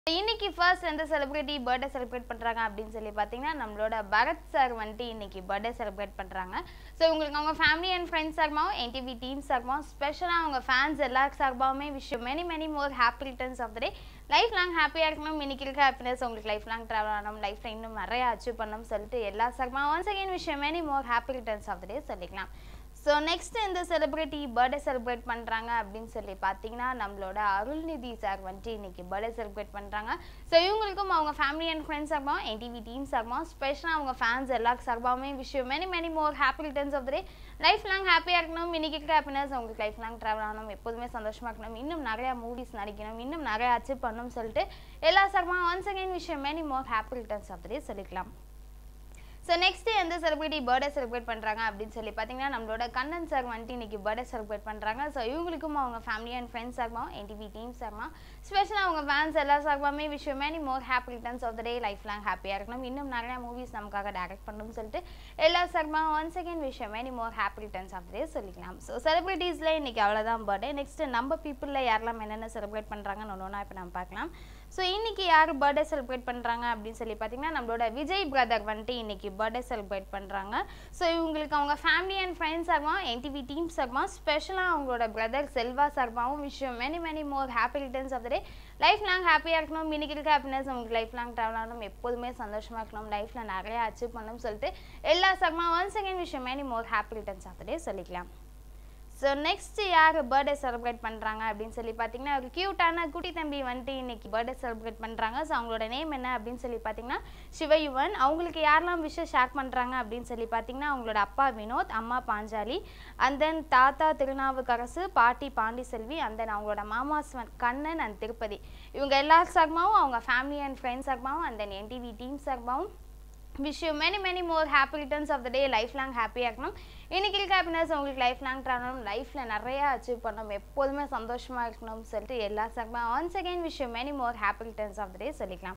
இன்னைக்கு ஃபர்ஸ்ட் எந்த celebrity birthday celebrate பண்ணுறாங்க அப்படின்னு சொல்லி பார்த்தீங்கன்னா நம்மளோட பரத் சார் வந்துட்டு இன்னைக்கு பர்த்டே செலிப்ரேட் பண்ணுறாங்க ஸோ உங்களுக்கு அவங்க ஃபேமிலி அண்ட் ஃப்ரெண்ட்ஸ் சார்பாகவும் என்டிவி டீம் சார்பாகவும் ஸ்பெஷலாக அவங்க ஃபேன்ஸ் எல்லா சார்பாகவுமே wish many many more happy returns of the day life long ஹாப்பியாக இருக்கணும் இன்னைக்கு இருக்க ஹாப்பினஸ் உங்களுக்கு லைஃப் லாங் ட்ராவல் ஆகணும் லைஃப்பில் இன்னும் நிறைய அச்சீவ் பண்ணணும்னு சொல்லிட்டு எல்லா சார்பாக once again wish many more happy returns of the day சொல்லிக்கலாம் ஸோ நெக்ஸ்ட் இந்த செலிப்ரிட்டி பர்த்டே செலிப்ரேட் பண்ணுறாங்க அப்படின்னு சொல்லி பார்த்தீங்கன்னா நம்மளோட அருள்நிதி சார் வந்துட்டு இன்னைக்கு பர்த்டே செலிப்ரேட் பண்ணுறாங்க ஸோ இவங்களுக்கும் அவங்க ஃபேமிலி அண்ட் ஃப்ரெண்ட்ஸ் சார்பாகவும் என்டிவி டீம் சார்பாகவும் ஸ்பெஷலாக அவங்க ஃபேன்ஸ் எல்லா சார்பாகவுமே விஷயம் many many more happy returns of day life long ஹாப்பியாக இருக்கணும் இன்னைக்கு இருக்க ஹாப்பினஸ் உங்களுக்கு லைஃப் லாங் ட்ராவல் ஆகணும் எப்போதுமே சந்தோஷமாக இருக்கணும் இன்னும் நிறையா மூவிஸ் நடிக்கணும் இன்னும் நிறையா அச்சீவ் பண்ணணும்னு சொல்லிட்டு எல்லா சார்பாகவும் ஒன்ஸ் அகேன் விஷயம் many more happy returns of day சொல்லிக்கலாம் ஸோ நெக்ஸ்ட் எந்த செலிபிரிட்டி பர்த்டே செலிப்ரேட் பண்ணுறாங்க அப்படின்னு சொல்லி பார்த்தீங்கன்னா நம்மளோட கண்ணன் சார் வந்துட்டு இன்னைக்கு பர்த்டே செலிப்ரேட் பண்ணுறாங்க ஸோ இவங்களுக்கும் அவங்க ஃபேமிலி அண்ட் ஃப்ரெண்ட்ஸ் சார்பாகவும் என்டிவி டீம் சார்பாக ஸ்பெஷலாக அவங்க ஃபேன்ஸ் எல்லா சார்பாமே wish many more happy returns of the day life long ஹாப்பியாக இருக்கணும் இன்னும் நிறையா மூவிஸ் நமக்காக டேரக்ட் பண்ணணும்னு சொல்லிட்டு எல்லா சார்பாக one second wish many more happy returns of the day சொல்லிக்கலாம் ஸோ செலிபிரிட்டிஸில் இன்னைக்கு அவ்வளோதான் பர்த்டே நெக்ஸ்ட் நம்ம பீப்புளில் யாரெல்லாம் என்னென்ன செலிப்ரேட் பண்ணுறாங்கன்னு ஒன்று ஒன்றா இப்போ நம்ம பார்க்கலாம் ஸோ இன்னைக்கு யார் பர்த்டே செலிப்ரேட் பண்ணுறாங்க அப்படின்னு சொல்லி பார்த்தீங்கன்னா நம்மளோட விஜய் பிரதர் வந்துட்டு இன்னைக்கு பர்த்டே செலிப்ரேட் பண்ணுறாங்க ஸோ இவங்களுக்கு அவங்க ஃபேமிலி அண்ட் ஃப்ரெண்ட்ஸ் சார்பாகவும் என்டிவி டீம் சார்பாகவும் ஸ்பெஷலாக அவங்களோட பிரதர் செல்வா சார்பாகவும் விஷயம் many many more happy returns of the day life long ஹாப்பியாக இருக்கணும் இன்னைக்கு இருக்க ஹாப்பினஸ் உங்களுக்கு லைஃப் லாங் ட்ராவல் ஆகணும் எப்போதுமே சந்தோஷமாக இருக்கணும் லைஃப்பில் நிறைய அச்சீவ் பண்ணணும்னு சொல்லிட்டு எல்லா சார்பாக ஒன் செகண்ட் விஷயம் many more happy returns of the day சொல்லிக்கலாம் ஸோ நெக்ஸ்ட் யார் பர்த்டே செலிப்ரேட் பண்ணுறாங்க அப்படின்னு சொல்லி பார்த்தீங்கன்னா ஒரு க்யூட்டான குட்டி தம்பி வந்துட்டு இன்னைக்கு பர்த்டே செலிப்ரேட் பண்ணுறாங்க ஸோ அவங்களோட நேம் என்ன அப்படின்னு சொல்லி பார்த்தீங்கன்னா சிவயுவன் அவங்களுக்கு யாரெல்லாம் விஷயம் ஷேர் பண்ணுறாங்க அப்படின்னு சொல்லி பார்த்தீங்கன்னா அவங்களோட அப்பா வினோத் அம்மா பாஞ்சாலி அண்ட் தென் தாத்தா திருநாவுக்கரசு பாட்டி பாண்டிசெல்வி அண்ட் தென் அவங்களோட மாமா ஸ்வன் கண்ணன் அண்ட் திருப்பதி இவங்க எல்லா சார்பாகவும் அவங்க ஃபேமிலி அண்ட் ஃப்ரெண்ட்ஸ் சார்பாகவும் அண்ட் தென் என்டிவி டீம் சார்பாகவும் wish you many many more happy returns of the day life long ஹாப்பியாக இருக்கணும் இன்னைக்கு இருக்க ஹாப்பினஸ் உங்களுக்கு லைஃப் லாங் ட்ராவலும் லைஃப்பில் நிறையா அச்சீவ் பண்ணணும் எப்போதுமே சந்தோஷமாக இருக்கணும்னு சொல்லிட்டு எல்லா சார்பாக once again wish you many more happy returns of the day சொல்லிக்கலாம்